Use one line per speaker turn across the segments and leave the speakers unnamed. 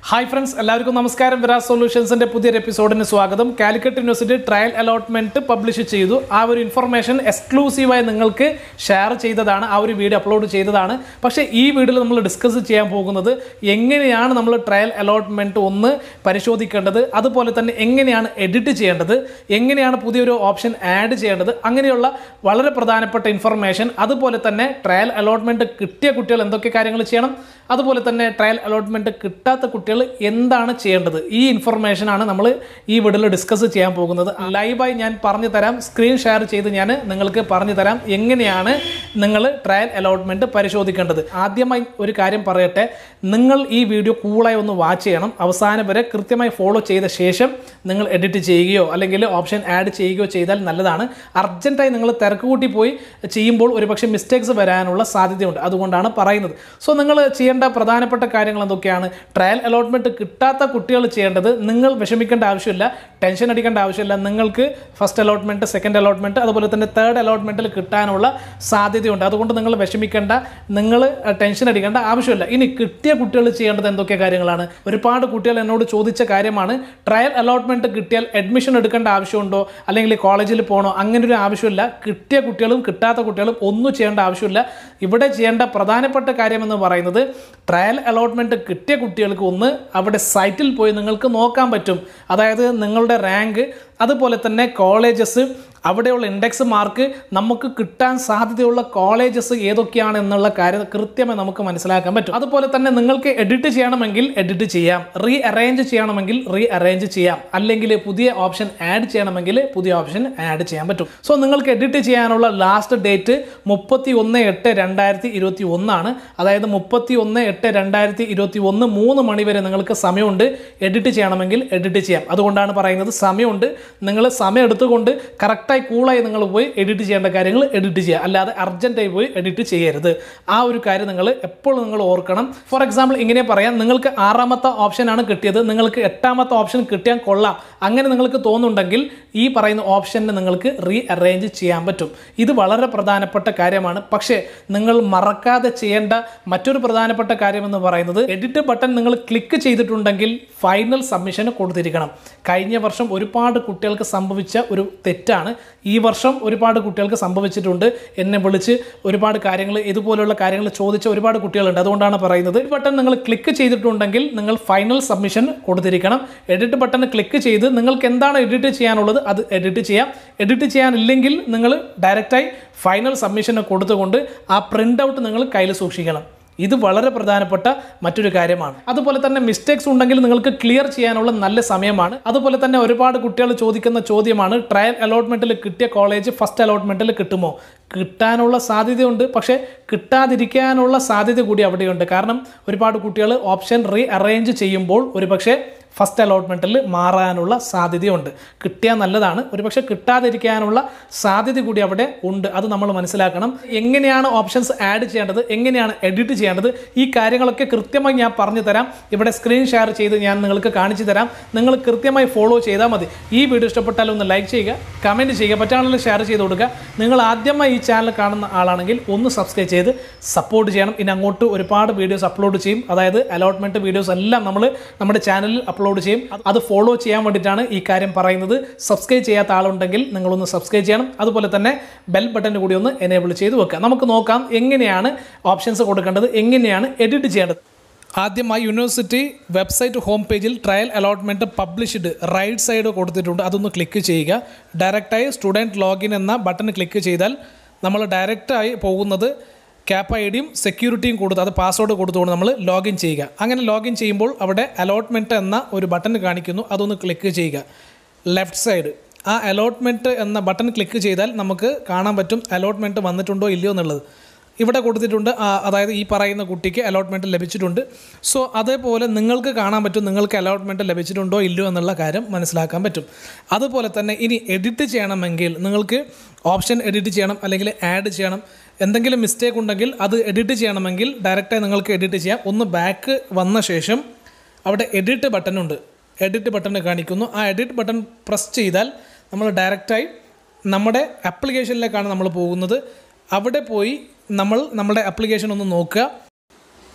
hi friends എല്ലാവർക്കും നമസ്കാരം വിരാസ് സൊല്യൂഷൻസിന്റെ പുതിയൊരു എപ്പിസോഡിന് സ്വാഗതം Calicut university trial allotment publish ചെയ്തു ആ ഒരു ഇൻഫർമേഷൻ എക്സ്ക്ലൂസീവായി നിങ്ങൾക്ക് ഷെയർ ചെയ്തതാണ് ആ ഒരു വീഡിയോ അപ്ലോഡ് ചെയ്തതാണ് പക്ഷേ ഈ വീഡിയോയിൽ നമ്മൾ ഡിസ്കസ് ചെയ്യാൻ പോകുന്നത് എങ്ങനെയാണ് നമ്മൾ ട്രയൽ അലോട്ട്മെന്റ് ഒന്ന് പരിശോധിക്കേണ്ടത് അതുപോലെ തന്നെ എങ്ങനെയാണ് എഡിറ്റ് ചെയ്യേണ്ടത് എങ്ങനെയാണ് പുതിയൊരു ഓപ്ഷൻ ആഡ് ചെയ്യേണ്ടത് അങ്ങനെയുള്ള വളരെ പ്രധാനപ്പെട്ട ഇൻഫർമേഷൻ അതുപോലെ തന്നെ ട്രയൽ അലോട്ട്മെന്റ് കിട്ടിയ കുട്ടികൾ എന്തൊക്കെ കാര്യങ്ങൾ ചെയ്യണം അതുപോലെ തന്നെ ട്രയൽ അലോട്ട്മെന്റ് കിട്ടാത്ത കുട്ടികൾ എന്താണ് ചെയ്യേണ്ടത് ഈ ഇൻഫർമേഷനാണ് നമ്മൾ ഈ വീഡിയോയിൽ ഡിസ്കസ് ചെയ്യാൻ പോകുന്നത് ലൈവായി ഞാൻ പറഞ്ഞു തരാം സ്ക്രീൻ ഷെയർ ചെയ്ത് ഞാൻ നിങ്ങൾക്ക് പറഞ്ഞു തരാം എങ്ങനെയാണ് നിങ്ങൾ ട്രയൽ അലോട്ട്മെന്റ് പരിശോധിക്കേണ്ടത് ആദ്യമായി ഒരു കാര്യം പറയട്ടെ നിങ്ങൾ ഈ വീഡിയോ കൂളായി ഒന്ന് വാച്ച് ചെയ്യണം അവസാനം വരെ കൃത്യമായി ഫോളോ ചെയ്ത ശേഷം നിങ്ങൾ എഡിറ്റ് ചെയ്യുകയോ അല്ലെങ്കിൽ ഓപ്ഷൻ ആഡ് ചെയ്യുകയോ ചെയ്താൽ നല്ലതാണ് അർജൻറ്റായി നിങ്ങൾ തിരക്ക് കൂട്ടി പോയി ചെയ്യുമ്പോൾ ഒരുപക്ഷെ മിസ്റ്റേക്സ് വരാനുള്ള സാധ്യതയുണ്ട് അതുകൊണ്ടാണ് പറയുന്നത് സോ നിങ്ങൾ ചെയ്യേണ്ട പ്രധാനപ്പെട്ട കാര്യങ്ങൾ എന്തൊക്കെയാണ് ട്രയൽ അലോട്ട്മെന്റ് കിട്ടാത്ത കുട്ടികൾ ചെയ്യേണ്ടത് നിങ്ങൾ വിഷമിക്കേണ്ട ആവശ്യമില്ല ടെൻഷൻ അടിക്കേണ്ട ആവശ്യമില്ല നിങ്ങൾക്ക് ഫസ്റ്റ് അലോട്ട്മെന്റ് സെക്കൻഡ് അലോട്ട്മെന്റ് അതുപോലെ തന്നെ തേർഡ് അലോട്ട്മെന്റിൽ കിട്ടാനുള്ള സാധ്യതയുണ്ട് അതുകൊണ്ട് നിങ്ങൾ വിഷമിക്കേണ്ട നിങ്ങൾ ടെൻഷൻ അടിക്കേണ്ട ആവശ്യമില്ല ഇനി കിട്ടിയ കുട്ടികൾ ചെയ്യേണ്ടത് എന്തൊക്കെ കാര്യങ്ങളാണ് ഒരുപാട് കുട്ടികൾ എന്നോട് ചോദിച്ച കാര്യമാണ് ട്രയൽ അലോട്ട്മെന്റ് കിട്ടിയാൽ അഡ്മിഷൻ എടുക്കേണ്ട ആവശ്യമുണ്ടോ അല്ലെങ്കിൽ കോളേജിൽ പോകണോ അങ്ങനെ ഒരു ആവശ്യമില്ല കിട്ടിയ കുട്ടികളും കിട്ടാത്ത കുട്ടികളും ഒന്നും ചെയ്യേണ്ട ആവശ്യമില്ല ഇവിടെ ചെയ്യേണ്ട പ്രധാനപ്പെട്ട കാര്യം എന്ന് പറയുന്നത് ട്രയൽ അലോട്ട്മെന്റ് കിട്ടിയ കുട്ടികൾക്ക് ഒന്ന് അവിടെ സൈറ്റിൽ പോയി നിങ്ങൾക്ക് നോക്കാൻ പറ്റും അതായത് നിങ്ങളുടെ റാങ്ക് അതുപോലെ തന്നെ കോളേജസ് അവിടെയുള്ള ഇൻഡെക്സ് മാർക്ക് നമുക്ക് കിട്ടാൻ സാധ്യതയുള്ള കോളേജസ് ഏതൊക്കെയാണ് എന്നുള്ള കാര്യം കൃത്യമായി നമുക്ക് മനസ്സിലാക്കാൻ പറ്റും അതുപോലെ തന്നെ നിങ്ങൾക്ക് എഡിറ്റ് ചെയ്യണമെങ്കിൽ എഡിറ്റ് ചെയ്യാം റീ അറേഞ്ച് ചെയ്യണമെങ്കിൽ റീ അറേഞ്ച് ചെയ്യാം അല്ലെങ്കിൽ പുതിയ ഓപ്ഷൻ ആഡ് ചെയ്യണമെങ്കിൽ പുതിയ ഓപ്ഷൻ ആഡ് ചെയ്യാൻ പറ്റും സോ നിങ്ങൾക്ക് എഡിറ്റ് ചെയ്യാനുള്ള ലാസ്റ്റ് ഡേറ്റ് മുപ്പത്തി ഒന്ന് എട്ട് രണ്ടായിരത്തി ഇരുപത്തി ഒന്നാണ് അതായത് മുപ്പത്തി ഒന്ന് എട്ട് രണ്ടായിരത്തി ഇരുപത്തി ഒന്ന് മൂന്ന് മണി വരെ നിങ്ങൾക്ക് സമയമുണ്ട് എഡിറ്റ് ചെയ്യണമെങ്കിൽ എഡിറ്റ് ചെയ്യാം അതുകൊണ്ടാണ് പറയുന്നത് സമയമുണ്ട് നിങ്ങൾ സമയം എടുത്തുകൊണ്ട് കറക്റ്റായി കൂളായി നിങ്ങൾ പോയി എഡിറ്റ് ചെയ്യേണ്ട കാര്യങ്ങൾ എഡിറ്റ് ചെയ്യുക അല്ലാതെ അർജൻറ്റായി പോയി എഡിറ്റ് ചെയ്യരുത് ആ ഒരു കാര്യം നിങ്ങൾ എപ്പോഴും നിങ്ങൾ ഓർക്കണം ഫോർ എക്സാമ്പിൾ ഇങ്ങനെ പറയാം നിങ്ങൾക്ക് ആറാമത്തെ ഓപ്ഷനാണ് കിട്ടിയത് നിങ്ങൾക്ക് എട്ടാമത്തെ ഓപ്ഷൻ കിട്ടിയാൽ കൊള്ളാം അങ്ങനെ നിങ്ങൾക്ക് തോന്നുന്നുണ്ടെങ്കിൽ ഈ പറയുന്ന ഓപ്ഷനെ നിങ്ങൾക്ക് റീ അറേഞ്ച് ചെയ്യാൻ പറ്റും ഇത് വളരെ പ്രധാനപ്പെട്ട കാര്യമാണ് പക്ഷേ നിങ്ങൾ മറക്കാതെ ചെയ്യേണ്ട മറ്റൊരു പ്രധാനപ്പെട്ട കാര്യം എന്ന് പറയുന്നത് എഡിറ്റ് ബട്ടൺ നിങ്ങൾ ക്ലിക്ക് ചെയ്തിട്ടുണ്ടെങ്കിൽ ഫൈനൽ സബ്മിഷന് കൊടുത്തിരിക്കണം കഴിഞ്ഞ വർഷം ഒരുപാട് കുട്ടികൾക്ക് സംഭവിച്ച ഒരു തെറ്റാണ് ഈ വർഷം ഒരുപാട് കുട്ടികൾക്ക് സംഭവിച്ചിട്ടുണ്ട് എന്നെ വിളിച്ച് ഒരുപാട് കാര്യങ്ങൾ ഇതുപോലുള്ള കാര്യങ്ങൾ ചോദിച്ച ഒരുപാട് കുട്ടികളുണ്ട് അതുകൊണ്ടാണ് പറയുന്നത് ഈ ബട്ടൺ നിങ്ങൾ ക്ലിക്ക് ചെയ്തിട്ടുണ്ടെങ്കിൽ നിങ്ങൾ ഫൈനൽ സബ്മിഷൻ കൊടുത്തിരിക്കണം എഡിറ്റ് ബട്ടൺ ക്ലിക്ക് ചെയ്ത് നിങ്ങൾക്ക് എന്താണ് എഡിറ്റ് ചെയ്യാനുള്ളത് അത് എഡിറ്റ് ചെയ്യാം എഡിറ്റ് ചെയ്യാനില്ലെങ്കിൽ നിങ്ങൾ ഡയറക്റ്റായി ഫൈനൽ സബ്മിഷന് കൊടുത്തുകൊണ്ട് ആ പ്രിൻ്റ് ഔട്ട് നിങ്ങൾ കയ്യിൽ സൂക്ഷിക്കണം ഇത് വളരെ പ്രധാനപ്പെട്ട മറ്റൊരു കാര്യമാണ് അതുപോലെ തന്നെ മിസ്റ്റേക്സ് ഉണ്ടെങ്കിൽ നിങ്ങൾക്ക് ക്ലിയർ ചെയ്യാനുള്ള നല്ല സമയമാണ് അതുപോലെ തന്നെ ഒരുപാട് കുട്ടികൾ ചോദിക്കുന്ന ചോദ്യമാണ് ട്രയൽ അലോട്ട്മെൻറ്റിൽ കിട്ടിയ കോളേജ് ഫസ്റ്റ് അലോട്ട്മെൻറ്റിൽ കിട്ടുമോ കിട്ടാനുള്ള സാധ്യതയുണ്ട് പക്ഷേ കിട്ടാതിരിക്കാനുള്ള സാധ്യത കൂടി അവിടെയുണ്ട് കാരണം ഒരുപാട് കുട്ടികൾ ഓപ്ഷൻ റീ അറേഞ്ച് ചെയ്യുമ്പോൾ ഒരുപക്ഷെ ഫസ്റ്റ് അലോട്ട്മെൻറ്റിൽ മാറാനുള്ള സാധ്യതയുണ്ട് കിട്ടിയാൽ നല്ലതാണ് ഒരുപക്ഷെ കിട്ടാതിരിക്കാനുള്ള സാധ്യത കൂടി അവിടെ ഉണ്ട് അത് നമ്മൾ മനസ്സിലാക്കണം എങ്ങനെയാണ് ഓപ്ഷൻസ് ആഡ് ചെയ്യേണ്ടത് എങ്ങനെയാണ് എഡിറ്റ് ചെയ്യേണ്ടത് ഈ കാര്യങ്ങളൊക്കെ കൃത്യമായി ഞാൻ പറഞ്ഞു തരാം ഇവിടെ സ്ക്രീൻ ഷെയർ ചെയ്ത് ഞാൻ നിങ്ങൾക്ക് കാണിച്ചു തരാം നിങ്ങൾ കൃത്യമായി ഫോളോ ചെയ്താൽ മതി ഈ വീഡിയോ ഇഷ്ടപ്പെട്ടാൽ ഒന്ന് ലൈക്ക് ചെയ്യുക കമൻറ്റ് ചെയ്യുക പറ്റാണെങ്കിൽ ഷെയർ ചെയ്ത് കൊടുക്കുക നിങ്ങൾ ആദ്യമായി ഈ ചാനൽ കാണുന്ന ആളാണെങ്കിൽ ഒന്ന് സബ്സ്ക്രൈബ് ചെയ്ത് സപ്പോർട്ട് ചെയ്യണം ഇനി അങ്ങോട്ട് ഒരുപാട് വീഡിയോസ് അപ്ലോഡ് ചെയ്യും അതായത് അലോട്ട്മെൻറ്റ് വീഡിയോസ് എല്ലാം നമ്മൾ നമ്മുടെ ചാനലിൽ അപ്ലോഡ് ചെയ്യും അത് ഫോളോ ചെയ്യാൻ വേണ്ടിയിട്ടാണ് ഈ കാര്യം പറയുന്നത് സബ്സ്ക്രൈബ് ചെയ്യാത്ത ആളുണ്ടെങ്കിൽ നിങ്ങളൊന്ന് സബ്സ്ക്രൈബ് ചെയ്യണം അതുപോലെ തന്നെ ബെൽ ബട്ടൻ്റെ കൂടി ഒന്ന് എനേബിൾ ചെയ്ത് വെക്കുക നമുക്ക് നോക്കാം എങ്ങനെയാണ് ഓപ്ഷൻസ് കൊടുക്കേണ്ടത് എങ്ങനെയാണ് എഡിറ്റ് ചെയ്യേണ്ടത് ആദ്യമായി യൂണിവേഴ്സിറ്റി വെബ്സൈറ്റ് ഹോം പേജിൽ trial allotment published right side കൊടുത്തിട്ടുണ്ട് അതൊന്ന് ക്ലിക്ക് ചെയ്യുക ഡയറക്റ്റായി സ്റ്റുഡൻറ്റ് ലോഗിൻ എന്ന ബട്ടൺ ക്ലിക്ക് ചെയ്താൽ നമ്മൾ ഡയറക്റ്റായി പോകുന്നത് ക്യാപ്പ് ഐ ഡിയും സെക്യൂരിറ്റിയും കൊടുത്ത് അത് പാസ്വേഡ് കൊടുത്തുകൊണ്ട് നമ്മൾ ലോഗിൻ ചെയ്യുക അങ്ങനെ ലോഗിൻ ചെയ്യുമ്പോൾ അവിടെ അലോട്ട്മെൻറ്റ് എന്ന ഒരു ബട്ടൺ കാണിക്കുന്നു അതൊന്ന് ക്ലിക്ക് ചെയ്യുക ലെഫ്റ്റ് സൈഡ് ആ അലോട്ട്മെൻറ്റ് എന്ന ബട്ടൺ ക്ലിക്ക് ചെയ്താൽ നമുക്ക് കാണാൻ പറ്റും അലോട്ട്മെൻറ്റ് വന്നിട്ടുണ്ടോ ഇല്ലയോ എന്നുള്ളത് ഇവിടെ കൊടുത്തിട്ടുണ്ട് ആ, അതായത് ഈ പറയുന്ന കുട്ടിക്ക് അലോട്ട്മെൻറ്റ് ലഭിച്ചിട്ടുണ്ട് സോ അതേപോലെ നിങ്ങൾക്ക് കാണാൻ പറ്റും നിങ്ങൾക്ക് അലോട്ട്മെൻറ്റ് ലഭിച്ചിട്ടുണ്ടോ ഇല്ലയോ എന്നുള്ള കാര്യം മനസ്സിലാക്കാൻ പറ്റും അതുപോലെ തന്നെ ഇനി എഡിറ്റ് ചെയ്യണമെങ്കിൽ നിങ്ങൾക്ക് ഓപ്ഷൻ എഡിറ്റ് ചെയ്യണം അല്ലെങ്കിൽ ആഡ് ചെയ്യണം എന്തെങ്കിലും മിസ്റ്റേക്ക് ഉണ്ടെങ്കിൽ അത് എഡിറ്റ് ചെയ്യണമെങ്കിൽ ഡയറക്റ്റായി നിങ്ങൾക്ക് എഡിറ്റ് ചെയ്യാം ഒന്ന് ബാക്ക് വന്ന ശേഷം അവിടെ എഡിറ്റ് ബട്ടൺ ഉണ്ട് എഡിറ്റ് ബട്ടൺ കാണിക്കുന്നു ആ എഡിറ്റ് ബട്ടൺ പ്രസ് ചെയ്താൽ നമ്മൾ ഡയറക്റ്റായി നമ്മുടെ ആപ്ലിക്കേഷനിലേക്കാണ് നമ്മൾ പോകുന്നത് അവിടെ പോയി നമ്മൾ നമ്മുടെ ആപ്ലിക്കേഷൻ ഒന്ന് നോക്കുക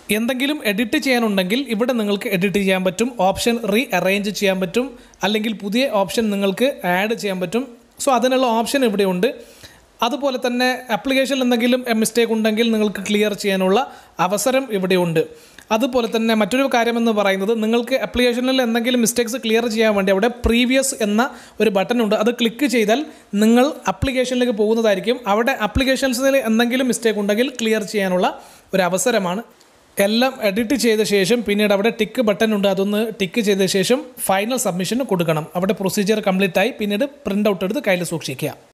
എന്തെങ്കിലും എഡിറ്റ് ചെയ്യാനുണ്ടെങ്കിൽ ഇവിടെ നിങ്ങൾക്ക് എഡിറ്റ് ചെയ്യാൻ പറ്റും ഓപ്ഷൻ റീ അറേഞ്ച് ചെയ്യാൻ പറ്റും അല്ലെങ്കിൽ പുതിയ ഓപ്ഷൻ നിങ്ങൾക്ക് ആഡ് ചെയ്യാൻ പറ്റും സോ അതിനുള്ള ഓപ്ഷൻ ഇവിടെയുണ്ട് അതുപോലെ തന്നെ ആപ്ലിക്കേഷനിൽ എന്തെങ്കിലും മിസ്റ്റേക്ക് ഉണ്ടെങ്കിൽ നിങ്ങൾക്ക് ക്ലിയർ ചെയ്യാനുള്ള അവസരം ഇവിടെയുണ്ട് അതുപോലെ തന്നെ മറ്റൊരു കാര്യമെന്ന് പറയുന്നത് നിങ്ങൾക്ക് ആപ്ലിക്കേഷനിൽ എന്തെങ്കിലും മിസ്റ്റേക്സ് ക്ലിയർ ചെയ്യാൻ വേണ്ടി അവിടെ പ്രീവിയസ് എന്ന ഒരു ബട്ടൺ ഉണ്ട് അത് ക്ലിക്ക് ചെയ്താൽ നിങ്ങൾ ആപ്ലിക്കേഷനിലേക്ക് പോകുന്നതായിരിക്കും അവിടെ ആപ്ലിക്കേഷൻസിൽ എന്തെങ്കിലും മിസ്റ്റേക്ക് ഉണ്ടെങ്കിൽ ക്ലിയർ ചെയ്യാനുള്ള ഒരു അവസരമാണ് എല്ലാം എഡിറ്റ് ചെയ്ത ശേഷം പിന്നീട് അവിടെ ടിക്ക് ബട്ടൺ ഉണ്ട് അതൊന്ന് ടിക്ക് ചെയ്ത ശേഷം ഫൈനൽ സബ്മിഷൻ കൊടുക്കണം അവിടെ പ്രൊസീജിയർ കംപ്ലീറ്റ് ആയി പിന്നീട് പ്രിൻ്റ് ഔട്ട് എടുത്ത് കയ്യിൽ സൂക്ഷിക്കുക